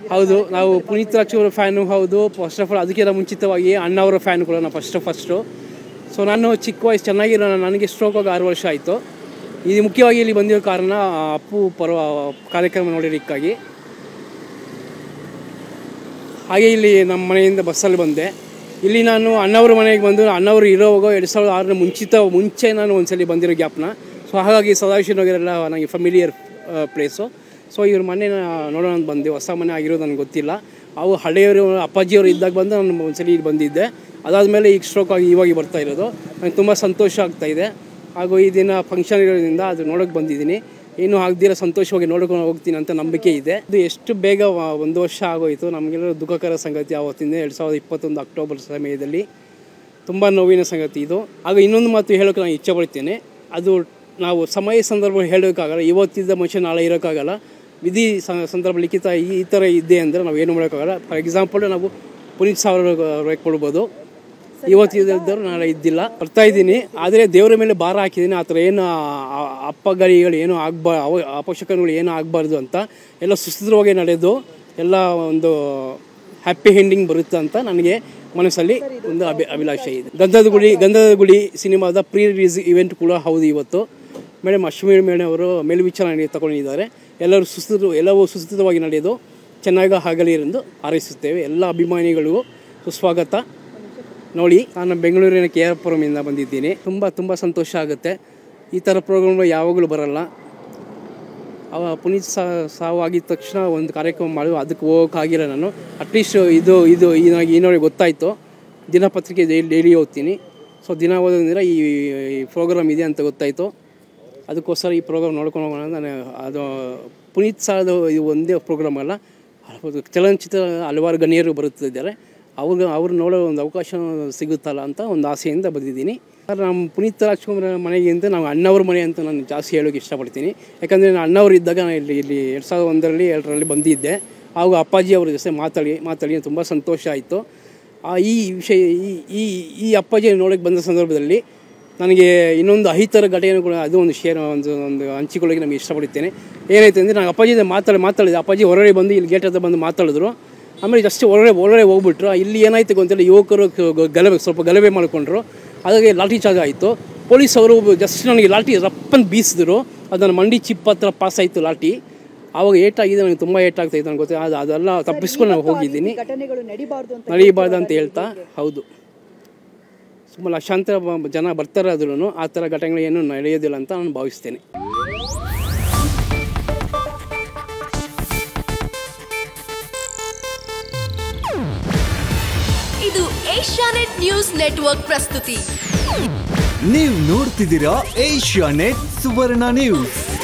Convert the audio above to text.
ಹೌದು ನಾವು ಪುನೀತ್ ರಾಜ್ಕುಮಾರ್ ಫ್ಯಾನು ಹೌದು ಫಸ್ಟ್ ಆಫ್ ಆಲ್ ಅದಕ್ಕಿಂತ ಮುಂಚಿತವಾಗಿ ಅಣ್ಣವರ ಫ್ಯಾನ್ ಕೂಡ ನಾನು ಫಸ್ಟ್ ಫಸ್ಟು ಸೊ ನಾನು ಚಿಕ್ಕ ವಯಸ್ಸು ಚೆನ್ನಾಗಿ ನಾನು- ನನಗೆ ಸ್ಟ್ರೋಕ್ ಆಗಿ ಆರು ವರ್ಷ ಆಯಿತು ಇದು ಮುಖ್ಯವಾಗಿ ಇಲ್ಲಿ ಬಂದಿರೋ ಕಾರಣ ಆ, ಅಪ್ಪು ಪರ್ವ ಕಾರ್ಯಕ್ರಮ ನೋಡಿದ್ದಕ್ಕಾಗಿ ಹಾಗೆ ಇಲ್ಲಿ ನಮ್ಮ ಮನೆಯಿಂದ ಬಸ್ಸಲ್ಲಿ ಬಂದೆ ಇಲ್ಲಿ ನಾನು ಅಣ್ಣವ್ರ ಮನೆಗೆ ಬಂದು ಅಣ್ಣವರು ಇರೋವಾಗ ಎರಡು ಸಾವಿರದ ಆರರ ಮುಂಚಿತ ಮುಂಚೆ ನಾನು ಒಂದ್ಸಲಿ ಬಂದಿರೋ ಗ್ಯಾಪ್ನ ಸೊ ಹಾಗಾಗಿ ಸದಾಶಿವನಗರೆಲ್ಲ ನನಗೆ ಫಮಿಲಿಯರ್ ಪ್ಲೇಸು ಸೊ ಇವ್ರ ಮನೆ ನೋಡೋಣ ಅಂತ ಬಂದೆ ಹೊಸ ಮನೆ ಆಗಿರೋದು ನನಗೆ ಗೊತ್ತಿಲ್ಲ ಅವು ಹಳೆಯವರು ಅಪ್ಪಾಜಿಯವರು ಇದ್ದಾಗ ಬಂದು ನಾನು ಒಂದ್ಸಲಿ ಇಲ್ಲಿ ಬಂದಿದ್ದೆ ಅದಾದಮೇಲೆ ಈಗ ಸ್ಟ್ರೋಕ್ ಆಗಿ ಇವಾಗ ಬರ್ತಾ ಇರೋದು ನನಗೆ ತುಂಬ ಸಂತೋಷ ಆಗ್ತಾ ಇದೆ ಹಾಗೂ ಈ ದಿನ ಫಂಕ್ಷನ್ ಇರೋದ್ರಿಂದ ಅದು ನೋಡೋಕೆ ಬಂದಿದ್ದೀನಿ ಏನು ಆಗದಿರೋ ಸಂತೋಷವಾಗಿ ನೋಡ್ಕೊಂಡು ಹೋಗ್ತೀನಿ ಅಂತ ನಂಬಿಕೆ ಇದೆ ಇದು ಎಷ್ಟು ಬೇಗ ವ- ಒಂದು ವರ್ಷ ಆಗೋಯಿತು ನಮಗೆಲ್ಲ ದುಃಖಕರ ಸಂಗತಿ ಆವತ್ತಿಂದ ಎರಡು ಸಾವಿರದ ಇಪ್ಪತ್ತೊಂದು ಅಕ್ಟೋಬರ್ ಸಮಯದಲ್ಲಿ ತುಂಬ ನೋವಿನ ಸಂಗತಿ ಇದು ಹಾಗೂ ಇನ್ನೊಂದು ಮಾತು ಹೇಳೋಕೆ ನಾನು ಇಚ್ಛೆ ಪಡ್ತೇನೆ ಅದು ನಾವು ಸಮಯ ಸಂದರ್ಭ ಹೇಳೋಕ್ಕಾಗಲ್ಲ ಇವತ್ತಿದ್ದ ಮನುಷ್ಯ ನಾಳೆ ಇರೋಕ್ಕಾಗಲ್ಲ ವಿಧಿ ಸ- ಸಂದರ್ಭ ಲಿಖಿತ ಈ ಈ ಥರ ಇದೆ ಅಂದರೆ ನಾವು ಏನು ಮಾಡೋಕ್ಕಾಗಲ್ಲ ಫಾರ್ ಎಕ್ಸಾಂಪಲ್ ನಾವು ಪುನೀತ್ ಸಾವಿರ ಕೊಡ್ಬೋದು ಇವತ್ತಿದ್ದವರು ನಾಳೆ ಇದ್ದಿಲ್ಲ ಬರ್ತಾ ಇದ್ದೀನಿ ಆದರೆ ದೇವರ ಮೇಲೆ ಭಾರ ಹಾಕಿದ್ದೀನಿ ಆ ಥರ ಏನು ಆ- ಅಪ್ಪಗಳಿಗಳು ಏನು ಆಗ್ಬಾ ಅವ ಅಪಶಕನಗಳು ಏನು ಆಗಬಾರ್ದು ಅಂತ ಎಲ್ಲ ಸುಸ್ಥಿರವಾಗಿ ನಡೆದು ಎಲ್ಲ ಒಂದು ಹ್ಯಾಪಿ ಎಂಡಿಂಗ್ ಬರುತ್ತೆ ಅಂತ ನನಗೆ ಮನಸ್ಸಲ್ಲಿ ಒಂದು ಅಭಿ ಅಭಿಲಾಷೆ ಇದೆ ಗಂಧದ ಗುಡಿ ಗಂಧದ ಗುಡಿ ಸಿನಿಮಾದ ಪ್ರೀ ರಿಲೀಸ್ ಇವೆಂಟ್ ಕೂಡ ಹೌದು ಇವತ್ತು ಮೇಡಮ್ ಅಶ್ವಿನಿ ಮೇಡಮ್ ಅವರು ಮೇಲ್ವಿಚಾರಣೆ ತಗೊಂಡಿದ್ದಾರೆ ಎಲ್ಲರೂ ಸುಸ್ಥಿರ ಎಲ್ಲವೂ ಸುಸ್ಥಿರವಾಗಿ ನಡೆಯೋದು ಚೆನ್ನಾಗಿ ಆಗಲಿ ಎಂದು ಹಾರೈಸುತ್ತೇವೆ ಎಲ್ಲ ಅಭಿಮಾನಿಗಳಿಗೂ ಸುಸ್ವಾಗತ ನೋಡಿ ನಾನು ಬೆಂಗಳೂರಿನ ಕೆ ಆರ್ ಪುರಮಿಂದ ಬಂದಿದ್ದೀನಿ ತುಂಬ ತುಂಬ ಸಂತೋಷ ಆಗುತ್ತೆ ಈ ಥರ ಪ್ರೋಗ್ರಾಮ್ಗಳು ಯಾವಾಗಲೂ ಬರಲ್ಲ ಅವ ಪುನೀತ್ ಸಾ ಸಾವು ಆಗಿದ ತಕ್ಷಣ ಒಂದು ಕಾರ್ಯಕ್ರಮ ಮಾಡಿ ಅದಕ್ಕೆ ಹೋಗೋಕ್ಕಾಗಿಲ್ಲ ನಾನು ಅಟ್ಲೀಸ್ಟ್ ಇದು ಇದು ಈ ನನಗೆ ಈ ನೋಡಿ ಗೊತ್ತಾಯಿತು ದಿನಪತ್ರಿಕೆ ಡೈಲಿ ಡೈಲಿ ಓದ್ತೀನಿ ಸೊ ದಿನ ಓದೋದ್ರಿಂದ ಈ ಪ್ರೋಗ್ರಾಮ್ ಇದೆ ಅಂತ ಗೊತ್ತಾಯಿತು ಅದಕ್ಕೋಸ್ಕರ ಈ ಪ್ರೋಗ್ರಾಮ್ ನೋಡ್ಕೊಂಡು ಹೋಗೋಣ ಅಂತ ನಾನು ಅದು ಪುನೀತ್ ಸಾದು ಇದು ಒಂದೇ ಪ್ರೋಗ್ರಾಮ್ ಅಲ್ಲ ಹಲವು ಚಲನಚಿತ್ರ ಹಲವಾರು ಗಣ್ಯರು ಬರುತ್ತಿದ್ದಾರೆ ಅವ್ರಿಗೆ ಅವ್ರು ನೋಡೋ ಒಂದು ಅವಕಾಶ ಸಿಗುತ್ತಲ್ಲ ಅಂತ ಒಂದು ಆಸೆಯಿಂದ ಬಂದಿದ್ದೀನಿ ಸರ್ ನಮ್ಮ ಪುನೀತ್ ರಾಜ್ಕುಮಾರ್ ಮನೆಗಿಂತ ನಾವು ಅಣ್ಣವ್ರ ಮನೆ ಅಂತ ನಾನು ಜಾಸ್ತಿ ಹೇಳೋಕೆ ಇಷ್ಟಪಡ್ತೀನಿ ಯಾಕಂದರೆ ನಾನು ಅಣ್ಣವ್ರು ಇದ್ದಾಗ ನಾನು ಇಲ್ಲಿ ಇಲ್ಲಿ ಎರಡು ಸಾವಿರದ ಒಂದರಲ್ಲಿ ಎರಡರಲ್ಲಿ ಬಂದಿದ್ದೆ ಆವಾಗ ಅಪ್ಪಾಜಿ ಅವ್ರ ಜೊತೆ ಮಾತಾಡಿ ಮಾತಾಡಿ ತುಂಬ ಸಂತೋಷ ಆಯಿತು ಆ ಈ ವಿಷಯ ಈ ಈ ಈ ಅಪ್ಪಾಜಿ ನೋಡೋಕ್ಕೆ ಬಂದ ಸಂದರ್ಭದಲ್ಲಿ ನನಗೆ ಇನ್ನೊಂದು ಅಹಿತರ ಘಟನೆ ಕೂಡ ಅದು ಒಂದು ಶೇರ್ ಒಂದು ಒಂದು ಹಂಚಿಕೊಳ್ಳೋಕೆ ನಮಗೆ ಇಷ್ಟಪಡುತ್ತೇನೆ ಏನಾಯ್ತು ಅಂದರೆ ನಾನು ಅಪ್ಪಾಜಿ ಜೊತೆ ಮಾತಾಡಿ ಮಾತಾಡಿದೆ ಅಪ್ಪಾಜಿ ಹೊರಗಡೆ ಬಂದು ಇಲ್ಲಿ ಗೇಟ್ ಹತ್ರ ಬಂದು ಮಾತಾಡಿದ್ರು ಆಮೇಲೆ ಜಸ್ಟ್ ಒಳಗಡೆ ಒಳಗಡೆ ಹೋಗ್ಬಿಟ್ರು ಇಲ್ಲಿ ಏನಾಯ್ತು ಗೊತ್ತಿಲ್ಲ ಯುವಕರು ಗ- ಗಲಭೆ ಸ್ವಲ್ಪ ಗಲಭೆ ಮಾಡಿಕೊಂಡ್ರು ಹಾಗಾಗಿ ಲಾಠಿ ಚಾರ್ಜ್ ಆಯಿತು ಪೊಲೀಸ್ ಅವರು ಜಸ್ಟ್ ನನಗೆ ಲಾಠಿ ರಪ್ಪನ್ ಬೀಸಿದ್ರು ಅದು ನನ್ನ ಮಂಡಿ ಚಿಪ್ ಹತ್ರ ಪಾಸ್ ಆಯಿತು ಲಾಠಿ ಆವಾಗ ಏಟಾಗಿದೆ ನನಗೆ ತುಂಬ ಏಟಾಗ್ತಾ ಇತ್ತು ನನಗೆ ಗೊತ್ತಿಲ್ಲ ಅದು ಅದೆಲ್ಲ ತಪ್ಪಿಸ್ಕೊಂಡು ನಾನು ಹೋಗಿದ್ದೀನಿ ಘಟನೆಗಳು ನಡಿಬಾರ್ದು ಅಂತ ನಡೀಬಾರ್ದು ಅಂತ ಹೇಳ್ತಾ ಹೌದು ಸುಮಾರು ಲಕ್ಷಾಂತರ ಬ- ಜನ ಬರ್ತಾರೆ ಆದ್ರೂ ಆ ಥರ ಘಟನೆಗಳು ಏನು ನಡೆಯೋದಿಲ್ಲ ಅಂತ ನಾನು ಭಾವಿಸ್ತೇನೆ ಇದು ಏಷ್ಯಾನೆಟ್ ನ್ಯೂಸ್ ನೆಟ್ವರ್ಕ್ ಪ್ರಸ್ತುತಿ ನೀವು ನೋಡ್ತಿದ್ದೀರಾ ಏಷ್ಯಾ ನೆಟ್ ಸುವರ್ಣ ನ್ಯೂಸ್